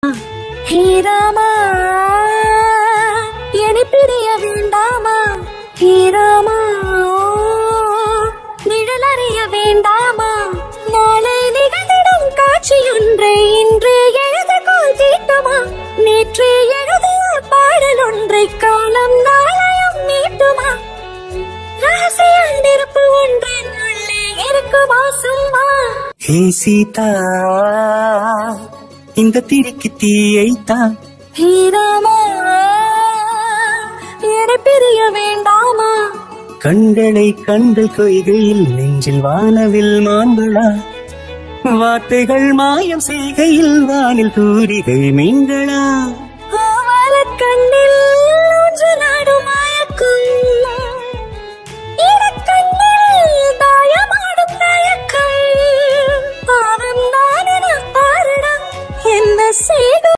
ஹீராமா என பிரிய வேண்டாமா ஹீராமா நிழல் அறிய வேண்டாமா நாளை நிகழ்ந்திடும் காட்சியொன்றை இன்று எழுதுகோள் தீட்டுமா நேற்று எழுதிய பாடல் ஒன்றை காலம் நாளையும் நீட்டுமா ரகசிய நெருப்பு ஒன்றின் உள்ளே இருக்குமா சும்மா ஹே சீதா இந்த திரிக்கு தீயைத்தான் ஹீராமா என பிரிய வேண்டாமா கண்களை கண்கள் கொய்கையில் நெஞ்சில் வானவில் மாண்புளா வார்த்தைகள் மாயம் செய்கையில் வானில் தூரிகை மீன்களா ஆவரக் கண்ணில் ஒன்று நாடும் மயக்கும் இடக்கண்ணில் தாயமாடும் தயக்கம் பாவம் நான் என பாருடா என்ன செய்து